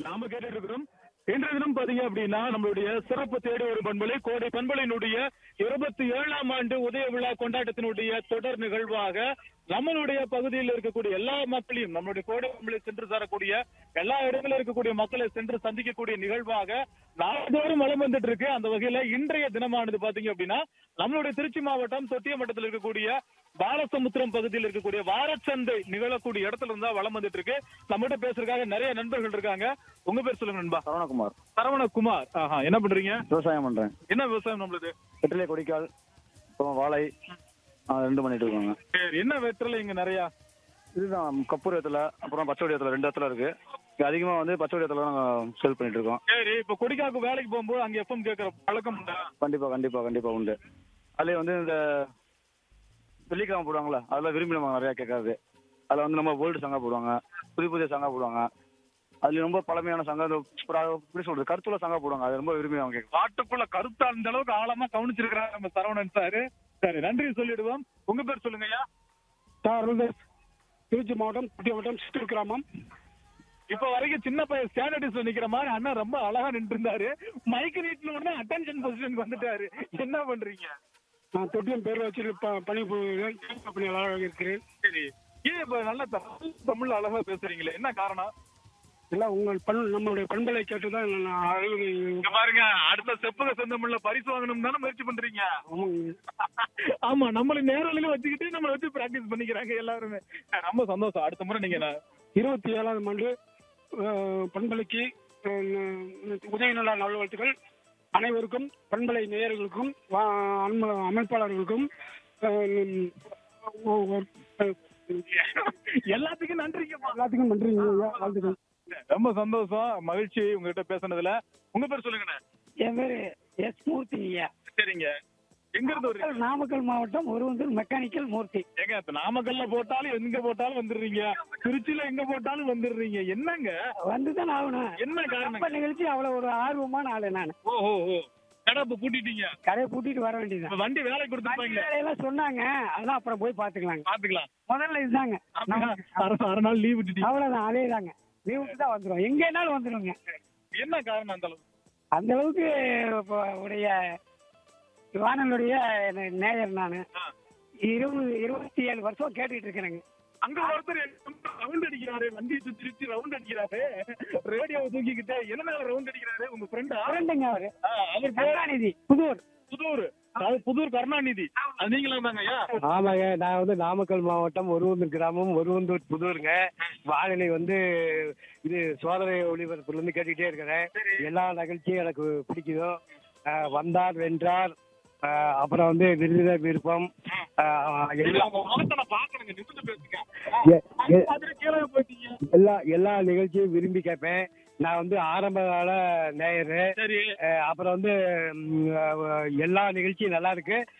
நாம கேட்டுட்டு இருக்கிறோம் இன்றைய தினம் பாத்தீங்க அப்படின்னா நம்மளுடைய சிறப்பு தேடி ஒரு பண்பலை கோடை பண்பலையினுடைய இருபத்தி ஏழாம் ஆண்டு உதய விழா கொண்டாட்டத்தினுடைய தொடர் நிகழ்வாக நம்மளுடைய பகுதியில் இருக்கக்கூடிய எல்லா மக்களையும் நம்மளுடைய கோடை பண்பலை சென்று தரக்கூடிய எல்லா இடத்துல இருக்கக்கூடிய மக்களை சென்று சந்திக்கக்கூடிய நிகழ்வாக நாள்தோறும் வளம் வந்துட்டு இருக்கு அந்த வகையில இன்றைய தினமானது பாத்தீங்க அப்படின்னா நம்மளுடைய திருச்சி மாவட்டம் தொட்டியமட்டத்தில் இருக்கக்கூடிய பாலசமுத்திரம் பகுதியில் இருக்கக்கூடிய வாரச்சந்தை நிகழக்கூடிய இடத்துல இருந்தா வளம் வந்துட்டு இருக்கு நம்மகிட்ட பேசுறதுக்காக நிறைய நண்பர்கள் இருக்காங்க உங்க பேர் சொல்லுங்க நண்பா சரவணகுமார் சரவணகுமார் ஆஹா என்ன பண்றீங்க விவசாயம் பண்றேன் என்ன விவசாயம் நம்மளுது வெற்றிலை கொடிக்கால் அப்புறம் வாழை ஆ, ரெண்டு பண்ணிட்டு இருக்காங்க சரி என்ன வெற்றில இங்க நிறைய இதுதான் கப்பூர் இடத்துல அப்புறம் பச்சை இடத்துல ரெண்டு இடத்துல இருக்கு இங்க அதிகமா வந்து பச்சை இடத்துல நாங்க சேல் பண்ணிட்டு இருக்கோம் சரி இப்ப கொடிக்காக்கு வேலைக்கு போகும்போது அங்க எஃப்எம் கேட்கற பழக்கம் உண்டா கண்டிப்பா கண்டிப்பா கண்டிப்பா உண்டு அதுலயே வந்து இந்த வெள்ளிக்கிழமை போடுவாங்கல்ல அதெல்லாம் விரும்பி நம்ம நிறைய கேட்காது அதுல வந்து நம்ம ஓல்டு சங்கா போடுவாங்க புதிய புதிய சங்கா போடுவாங்க அதுல ரொம்ப பழமையான சங்கா இந்த அப்புறம் எப்படி சொல்றது கருத்துள்ள சங்கா போடுவாங்க அது ரொம்ப விரும்பி அவங்க கேட்கும் பாட்டுக்குள்ள கருத்தா அந்த அளவுக்கு ஆழமா கவனிச்சிருக்கிறாரு நம்ம சரவணன் சார் சரி நன்றி சொல்லிடுவோம் உங்க பேர் சொல்லுங்க ஐயா சார் அருள்தாஸ் திருச்சி மாவட்டம் குட்டி மாவட்டம் சித்தூர் கிராமம் இப்ப வரைக்கும் சின்ன பையன் ஸ்டாண்டர்டிஸ்ல நிக்கிற மாதிரி அண்ணா ரொம்ப அழகா நின்று இருந்தாரு மைக் நீட்ல உடனே அட்டென்ஷன் பொசிஷனுக்கு வந்துட்டாரு என்ன பண்றீங்க நான் தொட்டியம் பேர் வச்சு ப- பணி புரிகிறேன் பணியாளராக இருக்கிறேன் சரி ஏன் இப்ப நல்ல தமிழ் தமிழ்ல அழகா பேசுறீங்களே என்ன காரணம் எல்லாம் உங்கள் பண் நம்மளுடைய பண்பலை கேட்டு தான் நான் அழகு இங்க பாருங்க அடுத்த செப்பக செந்தமிழ்ல பரிசு வாங்கணும் தானே முயற்சி பண்றீங்க ஆமாங்க. ஆமா நம்மள நேரலையில வச்சுக்கிட்டு நம்மள வச்சு பிராக்டிஸ் பண்ணிக்கிறாங்க எல்லாருமே ரொம்ப சந்தோஷம் அடுத்த முறை நீங்க நான் இருபத்தி ஏழாவது ஆண்டு அஹ், பண்பலைக்கு அஹ், உதய நல நல்வாழ்த்துக்கள் அனைவருக்கும் பண்பலை நேயர்களுக்கும் வா- அன்ப- அமைப்பாளர்களுக்கும் அஹ், ஒ- ஒ- அஹ், எல்லாத்துக்கும் நன்றிங்கம்மா எல்லாத்துக்கும் நன்றிங்க ஐயா வாழ்த்துக்கள் ரொம்ப சந்தோஷம் மகிழ்ச்சி உங்ககிட்ட பேசுனதுல உங்க பேர் சொல்லுங்கண்ணே என் பேரு எஸ் மூர்த்திங்கய்யா சரிங்க எங்க இருந்து ஒரு நாமக்கல் மாவட்டம் ஒருவந்தூர் மெக்கானிக்கல் மூர்த்தி ஏங்க இப்ப நாமக்கல்ல போட்டாலும் எங்க போட்டாலும் வந்துடுறீங்க திருச்சியில எங்க போட்டாலும் வந்துடுறீங்க என்னங்க வந்துதான் ஆகணும் என்ன காரணம் நம்ம நிகழ்ச்சி அவ்வளவு ஒரு ஆர்வமான ஆளு நான் ஓஹோ ஓ கடை இப்ப பூட்டிட்டீங்க கடையை பூட்டிட்டு வர வேண்டியதுதான் இப்ப வண்டி வேலை வண்டி கொடுத்துருப்பாங்க வேலையெல்லாம் சொன்னாங்க அதெல்லாம் அப்புறம் போய் பாத்துக்கலாங்க பாத்துக்கலாம் முதல்ல இதுதாங்க அப்படின்னா அரை அரை நாள் லீவ் விட்டுட்டீங்க அவ்வளவுதான் அதே தாங்க லீவுக்கு தான் வந்துடும் எங்கேனாலும் வந்துருங்க என்ன காரணம் அந்த அளவுக்கு அந்த அளவுக்கு இப்போ உடைய வானலுடைய நேயர் நான் ஆ. இருபது இருபத்தி ஏழு வருஷம் கேட்டுட்டு இருக்கிறேங்க அங்க ஒருத்தர் ரவுண்ட் அடிக்கிறாரு வண்டியை சுத்தி சுத்தி ரவுண்ட் அடிக்கிறாரு ரேடியோவை தூக்கிக்கிட்டு என்ன ரவுண்ட் அடிக்கிறாரு உங்க ஃப்ரெண்டா ஃப்ரெண்டுங்க அவரு அவர் பேர் கருணாநிதி புதூர் புதூர் அதாவது புதூர் கருணாநிதி அது நீங்களும் தாங்க ஐயா ஆமாங்க நான் வந்து நாமக்கல் மாவட்டம் ஒருவந்தூர் கிராமம் ஒருவந்தூர் புதூருங்க வானிலை வந்து இது சோதனை ஒளிபரப்புல இருந்து கேட்டுக்கிட்டே இருக்கிறேன் எல்லா நிகழ்ச்சியும் எனக்கு பிடிக்குதோ அஹ், வந்தார் வென்றார் அஹ், அப்புறம் வந்து விருதுநர் விருப்பம் அஹ், இல்ல, எல்லா உங்க முகத்தை நான் பாக்குறேங்க நிமிந்து பேசுங்க எ- எ- மாதிரி கீழே போயிட்டீங்க எல்லா எல்லா நிகழ்ச்சியும் விரும்பி கேட்பேன் நான் வந்து ஆரம்ப கால நேயரு சரி அஹ், அப்புறம் வந்து ம், அஹ், எல்லா நிகழ்ச்சியும் நல்லா இருக்கு